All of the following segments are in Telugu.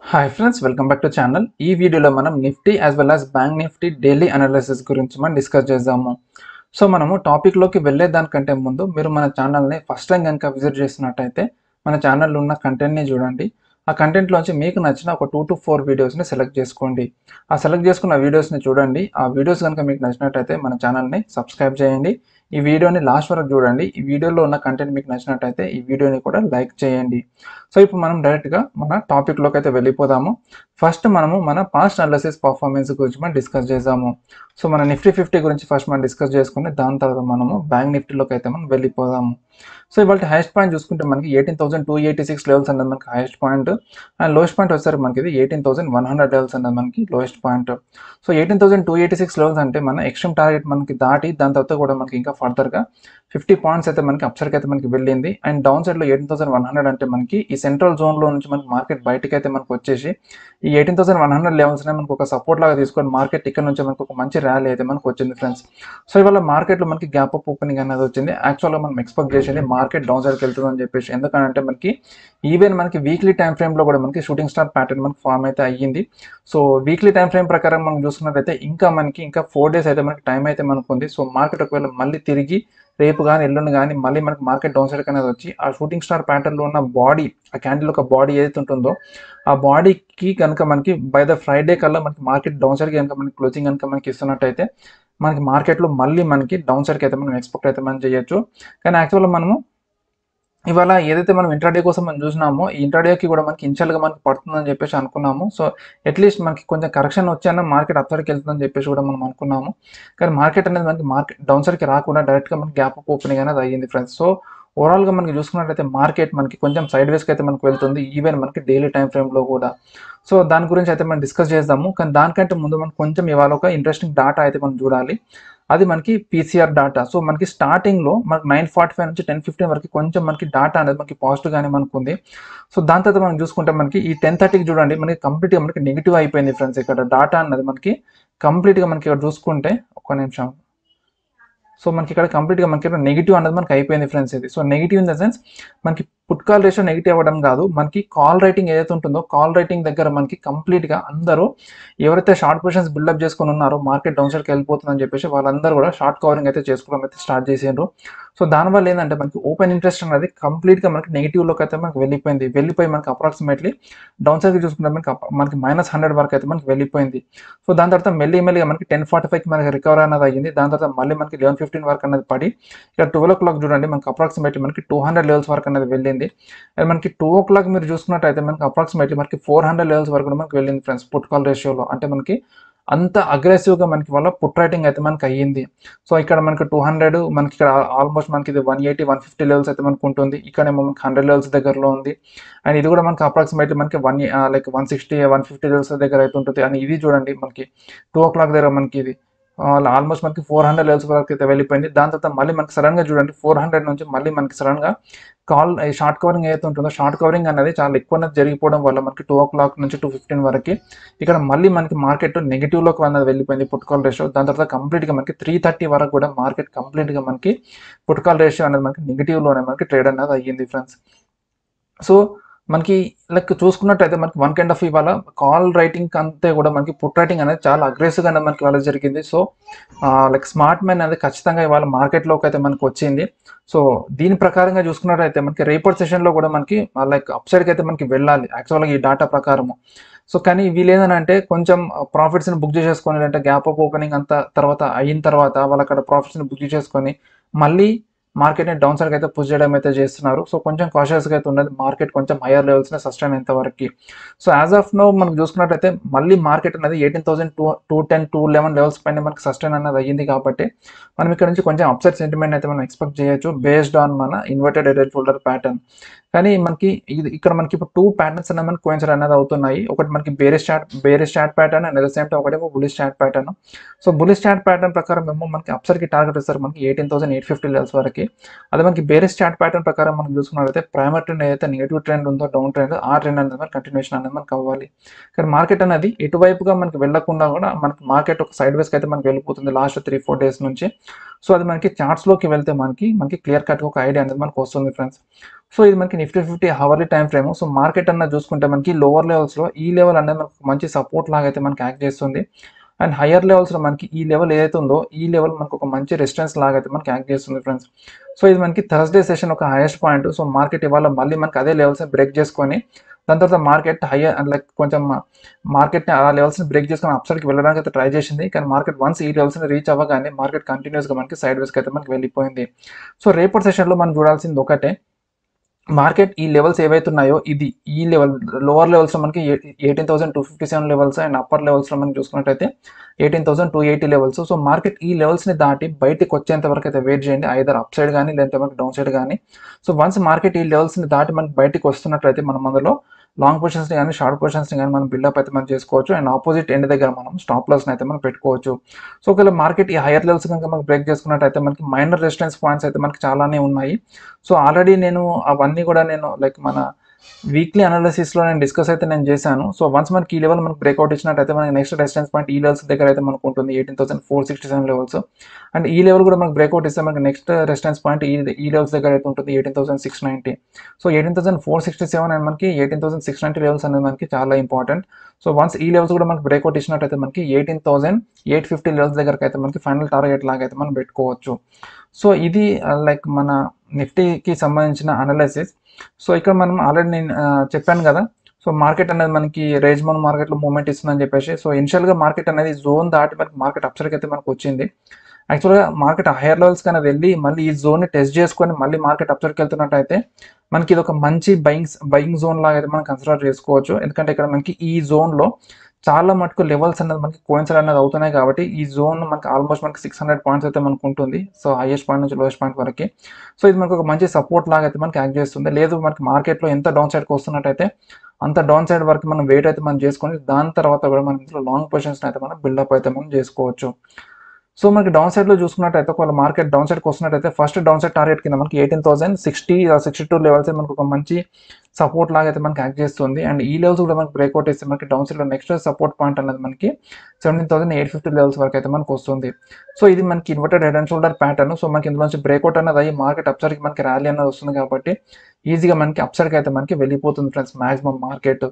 hi friends welcome back to channel ఈ వీడియోలో మనం nifty as well as bank nifty daily analysis గురించి మనం డిస్కస్ చేద్దాము సో మనము టాపిక్లోకి వెళ్ళే దానికంటే ముందు మీరు మన ఛానల్ని ఫస్ట్ టైం కనుక విజిట్ చేసినట్టయితే మన ఛానల్లో ఉన్న కంటెంట్ని చూడండి ఆ కంటెంట్లోంచి మీకు నచ్చిన ఒక టూ టు ఫోర్ వీడియోస్ని సెలెక్ట్ చేసుకోండి ఆ సెలెక్ట్ చేసుకున్న వీడియోస్ని చూడండి ఆ వీడియోస్ కనుక మీకు నచ్చినట్టయితే మన ఛానల్ని సబ్స్క్రైబ్ చేయండి ఈ వీడియోని లాస్ట్ వరకు చూడండి ఈ వీడియోలో ఉన్న కంటెంట్ మీకు నచ్చినట్టయితే ఈ వీడియోని కూడా లైక్ చేయండి సో ఇప్పుడు మనం డైరెక్ట్గా మన టాపిక్లోకి అయితే వెళ్ళిపోదాము ఫస్ట్ మనము మన పాస్ట్ అనాలిసిస్ పర్ఫార్మెన్స్ గురించి మనం డిస్కస్ చేద్దాము సో మన నిఫ్టీ ఫిఫ్టీ గురించి ఫస్ట్ మనం డిస్కస్ చేసుకుని దాని తర్వాత మనము బ్యాంక్ నిఫ్టీలోకి అయితే మనం వెళ్ళిపోదాము సో ఇవాళ హైయెస్ట్ పాయింట్ చూసుకుంటే మనకి eighteen thousand two eighty six levels అనేది మనకి highest point and lowest point వచ్చేసరికి మనకి ఇది eighteen thousand one hundred levels అనేది మనకి lowest point so eighteen thousand two eighty six levels అంటే మన ఎక్స్ట్రీమ్ టార్గెట్ మనకి దాటి దాని తర్వాత కూడా మనకి ఇంకా ఫర్దర్గా ఫిఫ్టీ పాయింట్స్ అయితే మనకి అప్సర్కి అయితే మనకి వెళ్ళింది అండ్ డౌన్ సైడ్లో ఎయిటీన్ థౌసండ్ వన్ హండ్రెడ్ అంటే మనకి ఈ సెంట్రల్ జోన్లో నుంచి మనకి మార్కెట్ బయటకి అయితే మనకు వచ్చేసి ఈ ఎయిటీన్ థౌసండ్ వన్ హండ్రెడ్ లెవెల్స్నే మనకు ఒక సపోర్ట్ లాగా తీసుకొని మార్కెట్ ఇక్కడ నుంచి మనకు ఒక మంచి ర్యాలీ అయితే మనకు వచ్చింది ఫ్రెండ్స్ సో ఇవాళ మార్కెట్లో మనకి గ్యాప్ అప్ ఓపెనింగ్ అనేది వచ్చింది యాక్చువల్గా మనం ఎక్స్పెక్ట్ చేసేది మార్కెట్ డౌన్ సైడ్కి వెళ్తుందని చెప్పేసి ఎందుకంటే మనకి ఈవెన్ మనకి వీక్లీ టైం ఫ్రేమ్లో కూడా మనకి షూటింగ్ స్టార్ ప్యాటర్న్ మనకి ఫామ్ అయితే అయ్యింది సో వీక్లీ టైం ఫ్రేమ్ ప్రకారం మనం చూసుకున్నట్టయితే ఇంకా మనకి ఇంకా ఫోర్ డేస్ అయితే మనకి టైం అయితే మనకు ఉంది సో మార్కెట్ ఒకవేళ మళ్ళీ తిరిగి రేపు కానీ ఎల్లుండి కానీ మళ్ళీ మనకి మార్కెట్ డౌన్ సైడ్ అనేది వచ్చి ఆ షూటింగ్ స్టార్ ప్యాటర్న్లో ఉన్న బాడీ ఆ క్యాండిల్ ఒక బాడీ ఏదైతే ఉంటుందో ఆ బాడీకి కనుక మనకి బై ద ఫ్రైడే కల్లా మనకి మార్కెట్ డౌన్ సైడ్కి కనుక మనకి క్లోజింగ్ కనుక మనకి ఇస్తున్నట్టయితే మనకి మార్కెట్లో మళ్ళీ మనకి డౌన్ సైడ్కి అయితే మనం ఎక్స్పెక్ట్ అయితే మనం చేయొచ్చు కానీ యాక్చువల్గా మనము ఇవాళ ఏదైతే మనం ఇంట్రాడే కోసం మనం చూసినామో ఈ ఇంట్రాడేకి కూడా మనకి ఇన్షియల్గా మనకి పడుతుందని చెప్పేసి అనుకున్నాము సో అట్లీస్ట్ మనకి కొంచెం కరెక్షన్ వచ్చాన మార్కెట్ అప్ సైడ్కి వెళ్తుందని చెప్పేసి కూడా మనం అనుకున్నాము కానీ మార్కెట్ అనేది మనకి మార్కెట్ డౌన్ సైడ్కి రాకుండా డైరెక్ట్గా మనకి గ్యాప్ అప్ ఓపెనింగ్ అనేది అయ్యింది ఫ్రెండ్స్ సో ఓవరాల్గా మనకి చూసుకున్నట్టయితే మార్కెట్ మనకి కొంచెం సైడ్ వేస్కి అయితే మనకి వెళ్తుంది ఈవెన్ మనకి డైలీ టైం ఫ్రేమ్లో కూడా సో దాని గురించి అయితే మనం డిస్కస్ చేద్దాము కానీ దానికంటే ముందు మనం కొంచెం ఇవాళ ఒక ఇంట్రెస్టింగ్ డాటా అయితే మనం చూడాలి అది మనకి పీసీఆర్ డాటా సో మనకి స్టార్టింగ్లో మనకి నైన్ ఫార్టీ ఫైవ్ నుంచి టెన్ ఫిఫ్టీన్ వరకు కొంచెం మనకి డాటా అనేది మనకి పాజిటివ్గానే మనకు ఉంది సో దాని తర్వాత మనం చూసుకుంటే మనకి ఈ టెన్ థర్టీకి చూడండి మనకి కంప్లీట్గా మనకి నెగిటివ్ అయిపోయింది ఫ్రెండ్స్ ఇక్కడ డాటా అన్నది మనకి కంప్లీట్గా మనకి ఇక్కడ చూసుకుంటే ఒక నిమిషం సో మనకి ఇక్కడ కంప్లీట్గా మనకి నెగిటివ్ అనేది మనకి అయిపోయింది ఫ్రెండ్స్ ఇది so negative in the sense మనకి పుట్ కాల్ రేషియో నెగిటివ్ అవ్వడం కాదు మనకి కాల్ రైటింగ్ ఏదైతే ఉంటుందో కాల్ రైటింగ్ దగ్గర మనకి కంప్లీట్గా అందరూ ఎవరైతే షార్ట్ పొజిషన్స్ బిల్డప్ చేసుకుని ఉన్నారో మార్కెట్ డౌన్ సైడ్కి వెళ్ళిపోతుందని చెప్పేసి వాళ్ళందరూ కూడా షార్ట్ కవరింగ్ అయితే చేసుకోవడం అయితే స్టార్ట్ చేసిండ్రు సో దానివల్ల ఏంటంటే మనకి ఓపెన్ ఇంట్రెస్ట్ అనేది కంప్లీట్గా మనకి నెగిటివ్లోకి అయితే మనకి వెళ్ళిపోయింది వెళ్ళిపోయి మనకి అప్రాక్సిమేట్లీ డౌన్ సైడ్కి చూసుకుంటే మనకి అప్ప- మనకి మైనస్ హండ్రెడ్ వరకు అయితే మనకి వెళ్ళిపోయింది సో దాని తర్వాత మెల్లి మెల్లిగా మనకి టెన్ ఫార్టీ ఫైవ్కి మనకి రికవర్ అనేది అయ్యింది దాని తర్వాత మళ్ళీ మనకి లెవెన్ ఫిఫ్టీన్ వరకు అనేది పడి ఇక్కడ ట్వెల్వ్ ఓ క్లాక్ చూడండి మనకి అప్రాక్సిమేట్లీ మనకి టూ హండ్రెడ్ లెవెల్స్ వరకు అనేది వెళ్ళింది అండ్ మనకి టూ ఓ క్లాక్ మీరు చూసుకున్నట్టయితే మనకి అప్రాక్సిమేట్లీ మనకి ఫోర్ హండ్రెడ్ లెవెల్స్ వరకు కూడా మనకి వెళ్ళింది ఫ్రెండ్స్ పుట్ కాల్ రేషియోలో అంటే మనకి అంత అగ్రెసివ్గా మనకి వల్ల పుట్ రైటింగ్ అయితే మనకి అయ్యింది సో ఇక్కడ మనకి టూ హండ్రెడ్ మనకి ఇక్కడ ఆల్మోస్ట్ మనకి ఇది one eighty one fifty levels అయితే మనకు ఉంటుంది ఇక్కడేమో మనకి హండ్రెడ్ లెవెల్స్ దగ్గరలో ఉంది అండ్ ఇది కూడా మనకి అప్రాక్సిమేట్లీ మనకి one like one sixty one fifty levels దగ్గర అయితే ఉంటుంది అండ్ ఇది చూడండి మనకి టూ ఓ క్లాక్ దగ్గర మనకి ఇది ఆల్మోస్ట్ మనకి ఫోర్ హండ్రెడ్ లెవెల్స్ వరకు అయితే వెళ్ళిపోయింది దాని తర్వాత మళ్ళీ మనకి సడన్గా చూడండి ఫోర్ హండ్రెడ్ నుంచి మళ్ళీ మనకి సడన్గా కాల్ షార్ట్ కవరింగ్ ఏదైతే ఉంటుందో షార్ట్ కవరింగ్ అనేది చాలా ఎక్కువ అనేది జరిగిపోవడం వల్ల మనకి టూ ఓ క్లాక్ నుంచి టూ ఫిఫ్టీన్ వరకు ఇక్కడ మళ్ళీ మనకి మార్కెట్ నెగిటివ్లోకి అన్నది వెళ్ళిపోయింది పుట్కాల్ రేషియో దాని తర్వాత కంప్లీట్గా మనకి త్రీ థర్టీ వరకు కూడా మార్కెట్ కంప్లీట్గా మనకి పుట్కాల్ రేషియో అనేది మనకి నెగిటివ్లోనే మనకి ట్రేడ్ అనేది అయ్యింది ఫ్రెండ్స్ సో మనకి లైక్ చూసుకున్నట్టయితే మనకి వన్ కైండ్ ఆఫ్ ఇవాళ కాల్ రైటింగ్ అంతే కూడా మనకి పుట్ రైటింగ్ అనేది చాలా అగ్రెసివ్గా అనేది మనకి ఇవాళ జరిగింది సో లైక్ స్మార్ట్ మ్యాన్ అనేది ఖచ్చితంగా ఇవాళ మార్కెట్లోకి అయితే మనకి వచ్చింది సో దీని ప్రకారంగా చూసుకున్నట్టయితే మనకి రేపటి సెషన్లో కూడా మనకి లైక్ అప్ సైడ్కి అయితే మనకి వెళ్ళాలి యాక్చువల్గా ఈ డాటా ప్రకారము సో కానీ వీళ్ళు ఏంటంటే కొంచెం ప్రాఫిట్స్ని బుక్ చేసేసుకొని అంటే గ్యాప్ అప్ ఓపెనింగ్ అంతా తర్వాత అయిన తర్వాత వాళ్ళు అక్కడ ప్రాఫిట్స్ని బుక్ చేసేసుకొని మళ్ళీ మార్కెట్ని డౌన్ సైడ్కి అయితే పుష్ చేయడం అయితే చేస్తున్నారు సో కొంచెం కాషియస్గా అయితే ఉన్నది మార్కెట్ కొంచెం హైయర్ లెవెల్స్ని సస్టైన్ అయ్యేంత వరకు సో యాజ్ ఆఫ్ నో మనం చూసుకున్నట్టయితే మళ్ళీ మార్కెట్ అనేది eighteen thousand two two ten to eleven levels పైన మనకి సస్టైన్ అనేది అయ్యింది కాబట్టి మనం ఇక్కడ నుంచి కొంచెం అప్సెట్ సెంటిమెంట్ అయితే మనం ఎక్స్పెక్ట్ చేయొచ్చు బేస్డ్ ఆన్ మన ఇన్వర్టెడ్ ఎడెడ్ ఫోల్డర్ ప్యాటర్న్ కానీ మనకి ఇది ఇక్కడ మనకి ఇప్పుడు టూ ప్యాటర్న్స్ అనేవి మనకి కోయిన్సైడ్ అనేది అవుతున్నాయి ఒకటి మనకి bearish chart bearish chart pattern and at the same time ఒకటేమో bullish chart pattern so bullish chart pattern ప్రకారం ఏమో మనకి అప్సర్కి టార్గెట్ ఇస్తారు మనకి eighteen thousand eight fifty levels వరకు అదే మనకి బేరిష్ చాట్ ప్యాటర్న్ ప్రకారం మనం చూసుకున్నట్లయితే ప్రైమర్ ట్రెండ్ ఏదైతే నెగిటివ్ ట్రెండ్ ఉందో డౌన్ ట్రెండ్ ఆ ట్రెండ్ అనేది మనకి కంటిన్యూషన్ అనేది మనకి అవ్వాలి కానీ మార్కెట్ అనేది ఎటువైపుగా మనకి వెళ్లకుండా కూడా మనకి మార్కెట్ ఒక సైడ్ వేస్కి అయితే మనకి వెళ్ళిపోతుంది లాస్ట్ త్రీ ఫోర్ డేస్ నుంచి సో అది మనకి చార్ట్స్లోకి వెళ్తే మనకి మనకి క్లియర్ కట్గా ఒక ఐడియా అనేది మనకు వస్తుంది ఫ్రెండ్స్ సో ఇది మనకి Nifty fifty hourly time frame so market అన్నది చూసుకుంటే మనకి లోవర్ లెవెల్స్లో ఈ లెవెల్ అనేది మనకు మంచి సపోర్ట్ లాగా అయితే మనకి యాక్ట్ చేస్తుంది అండ్ హయ్యర్ లెవెల్స్లో మనకి ఈ లెవెల్ ఏదైతే ఉందో ఈ లెవెల్ మనకు ఒక మంచి రెసిస్టెన్స్ లాగా అయితే మనకి యాక్ట్ చేస్తుంది ఫ్రెండ్స్ సో ఇది మనకి థర్స్డే సెషన్ ఒక హైయెస్ట్ పాయింట్ సో మార్కెట్ ఇవాళ మళ్ళీ మనకి అదే లెవెల్స్ బ్రేక్ చేసుకొని దాని తర్వాత మార్కెట్ హయ్యర్ లైక్ కొంచెం మార్కెట్ ఆ లెవెల్స్ని బ్రేక్ చేసుకొని అప్సైడ్కి వెళ్ళడానికి అయితే ట్రై చేసింది కానీ మార్కెట్ వన్స్ ఈ లెవెల్స్ని రీచ్ అవ్వగానే మార్కెట్ కంటిన్యూస్గా మనకి సైడ్ వేస్కి అయితే మనకి వెళ్ళిపోయింది సో రేపటి సెషన్లో మనం చూడాల్సింది ఒకటే మార్కెట్ ఈ లెవెల్స్ ఏవైతే ఉన్నాయో ఇది ఈ లెవెల్ లోవర్ లెవెల్స్లో మనకి eighteen thousand two fifty seven levels and upper లెవెల్స్లో మనం చూసుకున్నట్టయితే eighteen thousand two eighty levels so market ఈ లెవెల్స్ని దాటి బయటికి వచ్చేంత వరకు అయితే వెయిట్ చేయండి ఐదర్ అప్ సైడ్ కానీ లేదంటే మనకి డౌన్ సైడ్ కానీ సో వన్స్ మార్కెట్ ఈ లెవెల్స్ని దాటి మనకి బయటికి వస్తున్నట్లయితే మనం అందులో లాంగ్ పొజిషన్స్ని కానీ షార్ట్ పొజిషన్స్ని కానీ మనం బిల్డప్ అయితే మనం చేసుకోవచ్చు అండ్ ఆపోజిట్ ఎండ్ దగ్గర మనం స్టాప్ లాస్ని అయితే మనం పెట్టుకోవచ్చు సో ఒకవేళ మార్కెట్ ఈ హైయర్ లెవెల్స్ కనుక మనకి బ్రేక్ చేసుకున్నట్టయితే మనకి మైనర్ రెసిస్టెన్స్ పాయింట్స్ అయితే మనకి చాలానే ఉన్నాయి సో ఆల్రెడీ నేను అవన్నీ కూడా నేను లైక్ మన వీక్లీ అనాలిసిస్లో నేను డిస్కస్ అయితే నేను చేశాను సో వన్స్ మనకి ఈ లెవెల్ మనకి బ్రేక్అవుట్ ఇచ్చినట్టయితే మనకి నెక్స్ట్ రెసిస్టెన్స్ పాయింట్ ఈ లెవెల్స్ దగ్గర అయితే మనకు ఉంటుంది eighteen thousand four sixty seven levels and ఈ లెవెల్ కూడా మనకి బ్రేక్అవుట్ ఇస్తే మనకి నెక్స్ట్ రెసిస్టెన్స్ పాయింట్ ఈ ఈ లెవెల్స్ దగ్గర అయితే ఉంటుంది eighteen thousand six ninety so eighteen thousand four sixty seven and మనకి eighteen thousand six ninety levels అనేది మనకి చాలా ఇంపార్టెంట్ సో వన్స్ ఈ లెవెల్స్ కూడా మనకి బ్రేక్అవుట్ ఇచ్చినట్టయితే మనకి eighteen thousand eight fifty levels దగ్గరకు అయితే మనకి ఫైనల్ టార్గెట్ లాగా అయితే మనం పెట్టుకోవచ్చు సో ఇది లైక్ మన నిఫ్టీకి సంబంధించిన అనాలిసిస్ సో ఇక్కడ మనం ఆల్రెడీ నేను ఆ, చెప్పాను కదా సో మార్కెట్ అనేది మనకి రేజ్మోన్ మార్కెట్లో మూవ్మెంట్ ఇస్తుందని చెప్పేసి సో ఇనిషియల్గా మార్కెట్ అనేది జోన్ దాటి మనకి మార్కెట్ అప్సర్కి అయితే మనకు వచ్చింది యాక్చువల్గా మార్కెట్ హైయర్ లెవెల్స్ కన్నా వెళ్ళి మళ్ళీ ఈ జోన్ని టెస్ట్ చేసుకొని మళ్ళీ మార్కెట్ అప్సర్కి వెళ్తున్నట్టయితే మనకి ఇది ఒక మంచి బయింగ్ బయింగ్ జోన్ లాగా అయితే మనం కన్సిడర్ చేసుకోవచ్చు ఎందుకంటే ఇక్కడ మనకి ఈ జోన్లో చాలా మటుకు లెవెల్స్ అనేది మనకి కోయిన్సైడ్ అనేది అవుతున్నాయి కాబట్టి ఈ జోన్ మనకి ఆల్మోస్ట్ మనకి సిక్స్ హండ్రెడ్ పాయింట్స్ అయితే మనకు ఉంటుంది సో హైయెస్ట్ పాయింట్ నుంచి లోయెస్ట్ పాయింట్ వరకు సో ఇది మనకు ఒక మంచి సపోర్ట్ లాగా అయితే మనకి యాక్ట్ చేస్తుంది లేదు మనకి మార్కెట్లో ఎంత డౌన్ సైడ్కి వస్తున్నట్టయితే అంత డౌన్ సైడ్ వరకు మనం వెయిట్ అయితే మనం చేసుకొని దాని తర్వాత కూడా మనం ఇందులో లాంగ్ పొజిషన్స్ అయితే మనం బిల్డప్ అయితే మనం చేసుకోవచ్చు సో మనకి డౌన్ సైడ్లో చూసుకున్నట్టయితే ఒకవేళ మార్కెట్ డౌన్ సైడ్కి వస్తున్నట్టయితే ఫస్ట్ డౌన్ సైడ్ టార్గెట్ కింద మనకి eighteen thousand sixty sixty two levels మనకు ఒక మంచి సపోర్ట్ లాగా అయితే మనకి యాక్ట్ చేస్తుంది అండ్ ఈ లెవెల్స్ కూడా మనకి బ్రేక్అవుట్ ఇస్తే మనకి డౌన్ సైడ్లో నెక్స్ట్ సపోర్ట్ పాయింట్ అనేది మనకి seventeen thousand eight fifty levels వరకు అయితే మనకు వస్తుంది సో ఇది మనకి inverted head and shoulder pattern so మనకి ఇందులో నుంచి బ్రేక్అవుట్ అనేది అయ్యి మార్కెట్ అప్సైడ్కి మనకి ర్యాలీ అనేది వస్తుంది కాబట్టి ఈజీగా మనకి అప్సైడ్కి అయితే మనకి వెళ్ళిపోతుంది ఫ్రెండ్స్ మాక్సిమం మార్కెట్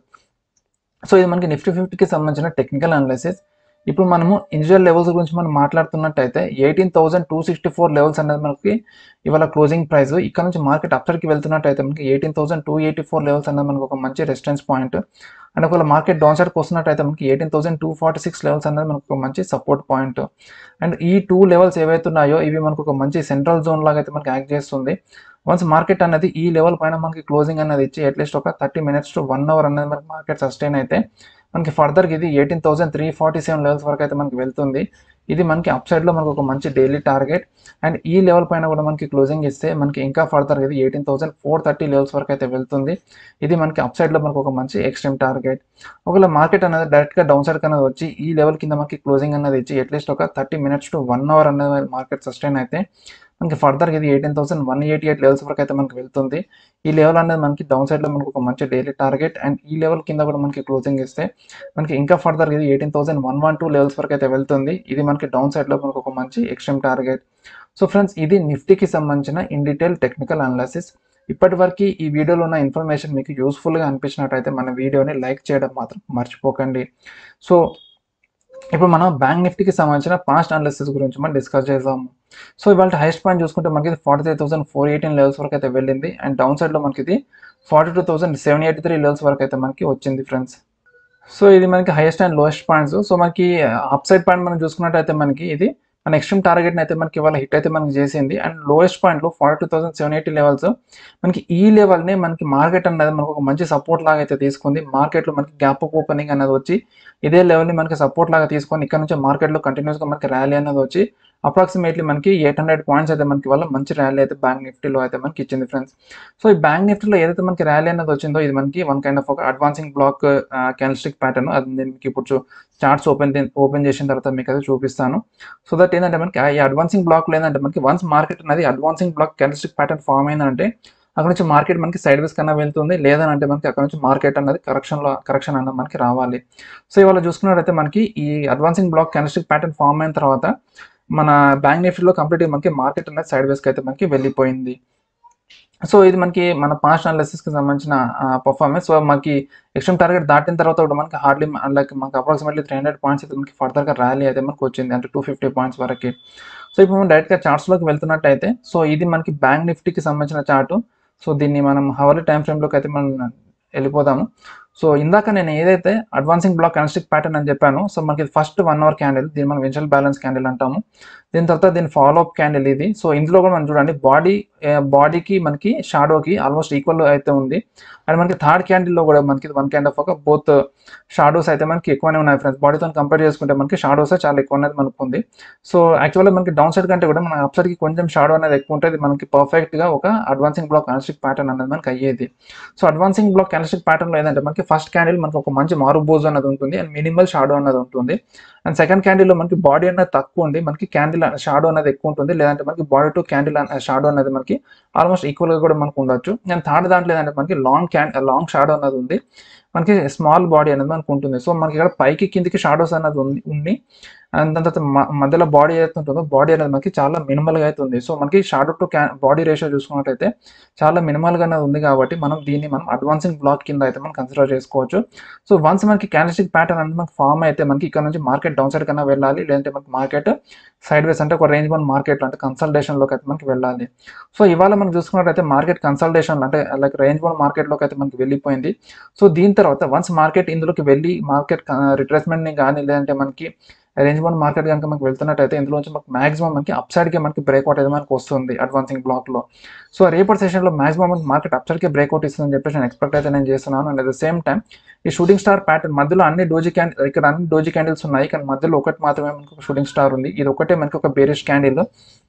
సో ఇది మనకి నిఫ్టీ ఫిఫ్టీకి సంబంధించిన టెక్నికల్ అనాలిసిస్ ఇప్పుడు మనము ఇండివిజువల్ లెవెల్స్ గురించి మనం మాట్లాడుతున్నట్టయితే eighteen thousand two sixty four levels అనేది మనకి ఇవాళ క్లోజింగ్ ప్రైస్ ఇక్కడ నుంచి మార్కెట్ అప్సర్కి వెళ్తున్నట్టయితే మనకి eighteen thousand two eighty four levels అనేది మనకు ఒక మంచి రెసిస్టెన్స్ పాయింట్ అండ్ ఒకవేళ మార్కెట్ డౌన్ సైడ్కి వస్తున్నట్టయితే మనకి eighteen thousand two forty six levels అనేది మనకు ఒక మంచి సపోర్ట్ పాయింట్ అండ్ ఈ టూ లెవెల్స్ ఏవైతే ఉన్నాయో ఇవి మనకు ఒక మంచి సెంట్రల్ జోన్ లాగా అయితే మనకి యాక్ట్ చేస్తుంది వన్స్ మార్కెట్ అనేది ఈ లెవెల్ పైన మనకి క్లోజింగ్ అనేది ఇచ్చి అట్లీస్ట్ ఒక thirty minutes to one hour అనేది మనకి మార్కెట్ సస్టైన్ అయితే మనకి ఫర్దర్గా ఇది eighteen thousand three forty seven levels వరకు అయితే మనకి వెళ్తుంది ఇది మనకి అప్ సైడ్లో మనకు ఒక మంచి డైలీ టార్గెట్ అండ్ ఈ లెవెల్ పైన కూడా మనకి క్లోజింగ్ ఇస్తే మనకి ఇంకా ఫర్దర్ ఇది eighteen thousand four thirty levels వరకు అయితే వెళ్తుంది ఇది మనకి అప్ సైడ్లో మనకు ఒక మంచి ఎక్స్ట్రీమ్ టార్గెట్ ఒకవేళ మార్కెట్ అనేది డైరెక్ట్గా డౌన్ సైడ్ అనేది వచ్చి ఈ లెవెల్ కింద మనకి క్లోజింగ్ అనేది ఇచ్చి అట్లీస్ట్ ఒక thirty minutes to one hour అనేది మార్కెట్ సస్టైన్ అయితే మనకి ఫర్దర్గా ఇది eighteen thousand one eighty eight levels వరకు అయితే మనకి వెళ్తుంది ఈ లెవెల్ అనేది మనకి డౌన్ సైడ్లో మనకు ఒక మంచి డైలీ టార్గెట్ అండ్ ఈ లెవెల్ కింద కూడా మనకి క్లోజింగ్ ఇస్తే మనకి ఇంకా ఫర్దర్ ఇది eighteen thousand one one two levels వరకు అయితే వెళ్తుంది ఇది మనకి డౌన్ సైడ్లో మనకు ఒక మంచి ఎక్స్ట్రీమ్ టార్గెట్ సో ఫ్రెండ్స్ ఇది నిఫ్టీకి సంబంధించిన ఇన్ డీటెయిల్ టెక్నికల్ అనాలిసిస్ ఇప్పటి వరకు ఈ వీడియోలో ఉన్న ఇన్ఫర్మేషన్ మీకు యూస్ఫుల్గా అనిపించినట్టయితే మన వీడియోని లైక్ చేయడం మాత్రం మర్చిపోకండి సో ఇప్పుడు మనం బ్యాంక్ నిఫ్టీకి సంబంధించిన పాస్ట్ అనాలిసిస్ గురించి మనం డిస్కస్ చేద్దాము సో ఇవాళ హైయెస్ట్ పాయింట్ చూసుకుంటే మనకి forty three thousand four eighteen levels వరకు అయితే వెళ్ళింది అండ్ డౌన్ సైడ్లో మనకి ఇది forty two thousand seven eighty three levels వరకు అయితే మనకి వచ్చింది ఫ్రెండ్స్ సో ఇది మనకి highest and lowest points so మనకి అప్ సైడ్ పాయింట్ మనం చూసుకున్నట్టయితే మనకి ఇది మన ఎక్స్ట్రీమ్ టార్గెట్ అయితే మనకి ఇవాళ హిట్ అయితే మనకి చేసింది అండ్ లోయెస్ట్ పాయింట్లో forty two thousand seven eighty levels మనకి ఈ లెవెల్ని మనకి మార్కెట్ అనేది మనకు ఒక మంచి సపోర్ట్ లాగా అయితే తీసుకుంది మార్కెట్లో మనకి గ్యాప్ అప్ ఓపెనింగ్ అనేది వచ్చి ఇదే లెవెల్ని మనకి సపోర్ట్ లాగా తీసుకొని ఇక్కడ నుంచి మార్కెట్లో కంటిన్యూస్గా మనకి ర్యాలీ అనేది వచ్చి అప్రాక్సిమేట్లీ మనకి ఎయిట్ హండ్రెడ్ పాయింట్స్ అయితే మనకి వల్ల మంచి ర్యాలీ అయితే బ్యాంక్ నిఫ్టీలో అయితే మనకి ఇచ్చింది ఫ్రెండ్స్ సో ఈ బ్యాంక్ నిఫ్టీలో ఏదైతే మనకి ర్యాలీ అనేది వచ్చిందో ఇది మనకి వన్ కైండ్ ఆఫ్ ఒక అడ్వాన్సింగ్ బ్లాక్ క్యాన్స్టిక్ ప్యాటర్న్ అది నేను మీకు ఇప్పుడు చార్ట్స్ ఓపెన్ ఓపెన్ చేసిన తర్వాత మీకు అయితే చూపిస్తాను సో దట్ ఏంటంటే మనకి ఈ అడ్వాన్సింగ్ బ్లాక్లో ఏంటంటే మనకి వన్స్ మార్కెట్ అనేది advancing block candlestick pattern form అయిందంటే అక్కడ నుంచి మార్కెట్ మనకి సైడ్ వేస్ కన్నా వెళ్తుంది లేదంటే మనకి అక్కడ నుంచి మార్కెట్ అనేది కరెక్షన్లో కరెక్షన్ అన్నది మనకి రావాలి సో ఇవాళ చూసుకున్నట్టయితే మనకి ఈ advancing block candlestick pattern form అయిన తర్వాత మన బ్యాంక్ నిఫ్టీలో కంప్లీట్గా మనకి మార్కెట్ అనేది సైడ్ వేస్కి అయితే మనకి వెళ్ళిపోయింది సో ఇది మనకి మన పాస్ట్ అనాలిసిస్కి సంబంధించిన పర్ఫార్మెన్స్ సో మనకి ఎక్స్ట్రీమ్ టార్గెట్ దాటిన తర్వాత కూడా మనకి హార్డ్లీ లైక్ మనకి అప్రాక్సిమేట్లీ త్రీ హండ్రెడ్ పాయింట్స్ అయితే మనకి ఫర్దర్గా ర్యాలీ అయితే మనకి వచ్చింది అంటే టూ ఫిఫ్టీ పాయింట్స్ వరకు సో ఇప్పుడు మనం డైరెక్ట్గా చార్ట్స్లోకి వెళ్తున్నట్టయితే సో ఇది మనకి బ్యాంక్ నిఫ్టీకి సంబంధించిన చార్టు సో దీన్ని మనం హవర్లీ టైం ఫ్రేమ్లోకి అయితే మనం వెళ్ళిపోదాము సో ఇందాక నేను ఏదైతే అడ్వాన్సింగ్ బ్లాక్ కన్స్టిక్ ప్యాటర్న్ అని చెప్పాను సో మనకి ఫస్ట్ వన్ అవర్ క్యాండిల్ దీన్ని మనం వెంచల్ బ్యాలెన్స్ క్యాండిల్ అంటాము దీని తర్వాత దీని ఫాలో అప్ క్యాండిల్ ఇది సో ఇందులో కూడా మనం చూడండి బాడీ బాడీకి మనకి షాడోకి ఆల్మోస్ట్ ఈక్వల్ అయితే ఉంది అండ్ మనకి థర్డ్ క్యాండిల్లో కూడా మనకి వన్ కైండ్ ఆఫ్ ఒక బోత్ షాడోస్ అయితే మనకి ఎక్కువనే ఉన్నాయి ఫ్రెండ్స్ బాడీతో కంపేర్ చేసుకుంటే మనకి షాడోస్ చాలా ఎక్కువ అనేది మనకు ఉంది సో యాక్చువల్గా మనకి డౌన్ సైడ్ కంటే కూడా మన అప్ సైడ్కి కొంచెం షాడో అనేది ఎక్కువ ఉంటుంది మనకి పర్ఫెక్ట్గా ఒక అడ్వాన్సింగ్ బ్లాక్ కన్స్టిక్ ప్యాటర్న్ అనేది మనకి అయ్యేది సో అడ్వాన్సింగ్ బ్లాక్ కన్స్టిక్ ప్యాటర్న్లో ఏంటంటే మనకి ఫస్ట్ క్యాండిల్ మనకి ఒక మంచి మారు బోజ్ అనేది ఉంటుంది అండ్ మినిమల్ షాడో అనేది ఉంటుంది అండ్ సెకండ్ క్యాండిల్లో మనకి బాడీ అనేది తక్కువ ఉంది మనకి క్యాండిల్ షాడో అనేది ఎక్కువ ఉంటుంది లేదంటే మనకి బాడీ టు క్యాండిల్ షాడో అనేది మనకి ఆల్మోస్ట్ ఈక్వల్గా కూడా మనకు ఉండొచ్చు అండ్ థర్డ్ దాంట్లో ఏంటంటే మనకి లాంగ్ క్యాన్ లాంగ్ షాడో అనేది ఉంది మనకి స్మాల్ బాడీ అనేది మనకు ఉంటుంది సో మనకి ఇక్కడ పైకి కిందికి షాడోస్ అనేది ఉంది ఉంది అండ్ దాని తర్వాత మ- మధ్యలో బాడీ ఏదైతే ఉంటుందో బాడీ అనేది మనకి చాలా మినిమల్గా అయితే ఉంది సో మనకి షాడో టు క్యా బాడీ రేషియో చూసుకున్నట్టయితే చాలా మినిమల్గా అనేది ఉంది కాబట్టి మనం దీన్ని మనం అడ్వాన్సింగ్ బ్లాక్ కింద అయితే మనం కన్సిడర్ చేసుకోవచ్చు సో వన్స్ మనకి క్యాండిస్టిక్ ప్యాటర్న్ అనేది మనకి ఫామ్ అయితే మనకి ఇక్కడ నుంచి మార్కెట్ డౌన్ సైడ్ కన్నా వెళ్ళాలి లేదంటే మనకి మార్కెట్ సైడ్ వేస్ అంటే ఒక రేంజ్ వన్ మార్కెట్ అంటే కన్సల్టేషన్లోకి అయితే మనకి వెళ్ళాలి సో ఇవాళ మనం చూసుకున్నట్టయితే మార్కెట్ కన్సల్టేషన్ అంటే లైక్ రేంజ్ వన్ మార్కెట్లోకి అయితే మనకి వెళ్ళిపోయింది సో దీని తర్వాత వన్స్ మార్కెట్ ఇందులోకి వెళ్ళి మార్కెట్ రిట్రేస్మెంట్ని కానీ లేదంటే మనకి రేంజ్ వన్ మార్కెట్ కనుక మనకి వెళ్తున్నట్టయితే ఇందులో నుంచి మనకి మాక్సిమం మనకి అప్ సైడ్కి మనకి బ్రేక్అవుట్ అయితే మనకి వస్తుంది అడ్వాన్సింగ్ బ్లాక్లో సో రేపటి సెషన్లో మాక్సిమం మనకి మార్కెట్ అప్ సైడ్కి బ్రేక్అవుట్ ఇస్తుందని చెప్పేసి నేను ఎక్స్పెక్ట్ అయితే నేను చేస్తున్నాను and at the same time ఈ షూటింగ్ స్టార్ ప్యాటర్న్ మధ్యలో అన్ని డోజీ క్యాండిల్ ఇక్కడ అన్ని డోజీ క్యాండిల్స్ ఉన్నాయి కానీ మధ్యలో ఒకటి మాత్రమే మనకి ఒక షూటింగ్ స్టార్ ఉంది ఇది ఒకటే మనకి ఒక బేరిష్ క్యాండిల్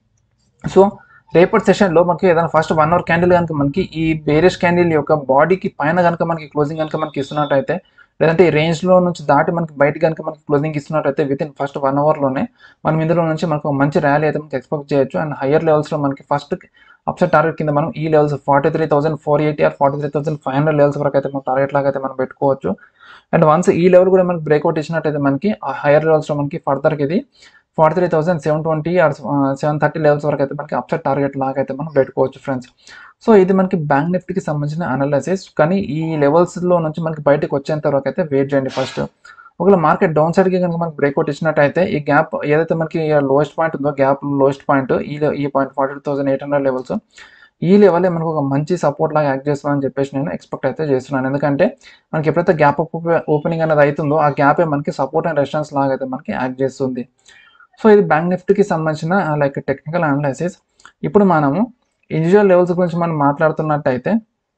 సో రేపటి సెషన్లో మనకి ఏదైనా ఫస్ట్ వన్ అవర్ క్యాండిల్ కనుక మనకి ఈ బేరిష్ క్యాండిల్ యొక్క బాడీకి పైన కనుక మనకి క్లోజింగ్ కనుక మనకి ఇస్తున్నట్టయితే లేదంటే ఈ రేంజ్లో నుంచి దాటి మనకి బయట కనుక మనకి క్లోజింగ్ ఇస్తున్నట్టయితే విత్ ఇన్ ఫస్ట్ వన్ అవర్లోనే మనం ఇందులో నుంచి మనకు ఒక మంచి ర్యాలీ అయితే మనకి ఎక్స్పెక్ట్ చేయొచ్చు అండ్ హయ్యర్ లెవెల్స్లో మనకి ఫస్ట్ అప్సెట్ టార్గెట్ కింద మనం ఈ levels forty three thousand four eighty or forty three thousand five hundred levels వరకు అయితే మనం టార్గెట్ లాగా అయితే మనం పెట్టుకోవచ్చు అండ్ వన్స్ ఈ లెవెల్ కూడా మనకి బ్రేక్అవుట్ ఇచ్చినట్టయితే మనకి ఆ హైయర్ లెవెల్స్లో మనకి ఫర్దర్కి ఇది forty three thousand seven twenty or seven thirty levels వరకు అయితే మనకి అప్సెట్ టార్గెట్ లాగా అయితే మనం పెట్టుకోవచ్చు ఫ్రెండ్స్ సో ఇది మనకి బ్యాంక్ నిఫ్టీకి సంబంధించిన అనాలిసిస్ కానీ ఈ లెవెల్స్లో నుంచి మనకి బయటకు వచ్చేంత వరకు అయితే వెయిట్ చేయండి ఫస్ట్ ఒకవేళ మార్కెట్ డౌన్ సైడ్కి కనుక మనకి బ్రేక్అవుట్ ఇచ్చినట్టయితే ఈ గ్యాప్ ఏదైతే మనకి లోయెస్ట్ పాయింట్ ఉందో గ్యాప్ లోయెస్ట్ పాయింట్ ఈ le- ఈ point forty two thousand eight hundred levels ఈ లెవెల్ మనకు ఒక మంచి సపోర్ట్ లాగా యాక్ట్ చేస్తుందని చెప్పేసి నేను ఎక్స్పెక్ట్ అయితే చేస్తున్నాను ఎందుకంటే మనకి ఎప్పుడైతే గ్యాప్ ఓపెనింగ్ అనేది అవుతుందో ఆ గ్యాపే మనకి సపోర్ట్ అండ్ రెస్టాన్స్ లాగా అయితే మనకి యాక్ట్ చేస్తుంది సో ఇది బ్యాంక్ నిఫ్టీకి సంబంధించిన లైక్ టెక్నికల్ అనాలిసిస్ ఇప్పుడు మనము ఇండివిజువల్ లెవెల్స్ గురించి మనం మాట్లాడుతున్నట్టయితే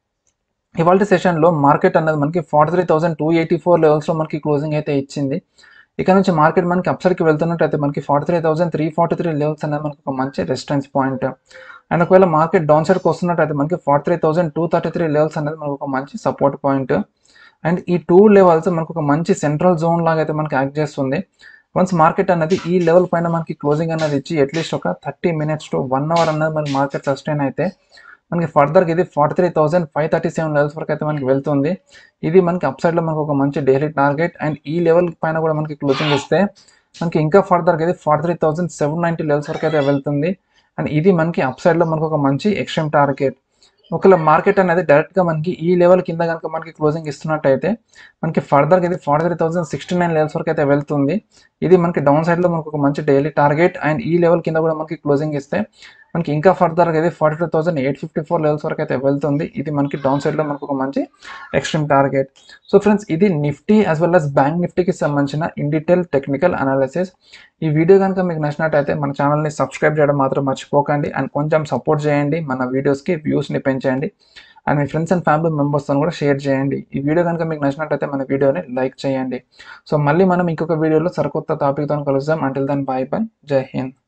ఇవాళ సెషన్లో మార్కెట్ అనేది మనకి forty three thousand two eighty four లెవెల్స్లో మనకి క్లోజింగ్ అయితే ఇచ్చింది ఇక్కడ నుంచి మార్కెట్ మనకి అప్సైడ్కి వెళ్తున్నట్టయితే మనకి forty three thousand three forty three levels అనేది మనకి ఒక మంచి రెసిస్టెన్స్ పాయింట్ అండ్ ఒకవేళ మార్కెట్ డౌన్ సైడ్కి వస్తున్నట్టయితే మనకి forty three thousand two thirty three levels అనేది మనకు ఒక మంచి సపోర్ట్ పాయింట్ అండ్ ఈ టూ లెవెల్స్ మనకు ఒక మంచి సెంట్రల్ జోన్ లాగా అయితే మనకి యాక్ట్ చేస్తుంది వన్స్ మార్కెట్ అనేది ఈ లెవెల్ పైన మనకి క్లోజింగ్ అనేది ఇచ్చి అట్లీస్ట్ ఒక thirty minutes to one hour అనేది మనకి మార్కెట్ సస్టైన్ అయితే మనకి ఫర్దర్గా ఇది forty three thousand five thirty seven levels వరకు అయితే మనకి వెళ్తుంది ఇది మనకి అప్ సైడ్లో మనకు ఒక మంచి డైలీ టార్గెట్ అండ్ ఈ లెవెల్ పైన కూడా మనకి క్లోజింగ్ ఇస్తే మనకి ఇంకా ఫర్దర్గా ఇది forty three thousand seven ninety levels వరకు అయితే వెళ్తుంది అండ్ ఇది మనకి అప్ సైడ్లో మనకు ఒక మంచి ఎక్స్ట్రీమ్ టార్గెట్ ఒకవేళ మార్కెట్ అనేది డైరెక్ట్గా మనకి ఈ లెవెల్ కింద కనుక మనకి క్లోజింగ్ ఇస్తున్నట్టయితే మనకి ఫర్దర్గా ఇది forty three thousand sixty nine levels వరకు అయితే వెళ్తుంది ఇది మనకి డౌన్ సైడ్లో మనకు ఒక మంచి డైలీ టార్గెట్ అండ్ ఈ లెవెల్ కింద కూడా మనకి క్లోజింగ్ ఇస్తే మనకి ఇంకా ఫర్దర్గా ఇది forty two thousand eight fifty four levels వరకు అయితే వెళ్తుంది ఇది మనకి డౌన్ సైడ్లో మనకు ఒక మంచి ఎక్స్ట్రీమ్ టార్గెట్ సో ఫ్రెండ్స్ ఇది Nifty as well as bank నిఫ్టీకి సంబంధించిన ఇన్ డీటెయిల్ టెక్నికల్ అనాలిసిస్ ఈ వీడియో కనుక మీకు నచ్చినట్టయితే మన ఛానల్ని సబ్స్క్రైబ్ చేయడం మాత్రం మర్చిపోకండి అండ్ కొంచెం సపోర్ట్ చేయండి మన వీడియోస్కి వ్యూస్ని పెంచండి అండ్ మీ ఫ్రెండ్స్ అండ్ ఫ్యామిలీ మెంబర్స్తో కూడా షేర్ చేయండి ఈ వీడియో కనుక మీకు నచ్చినట్టయితే మన వీడియోని లైక్ చేయండి సో మళ్ళీ మనం ఇంకొక వీడియోలో సరికొత్త టాపిక్తో కలుద్దాం అంటిల్ దెన్ బాయ్ బై జై హింద్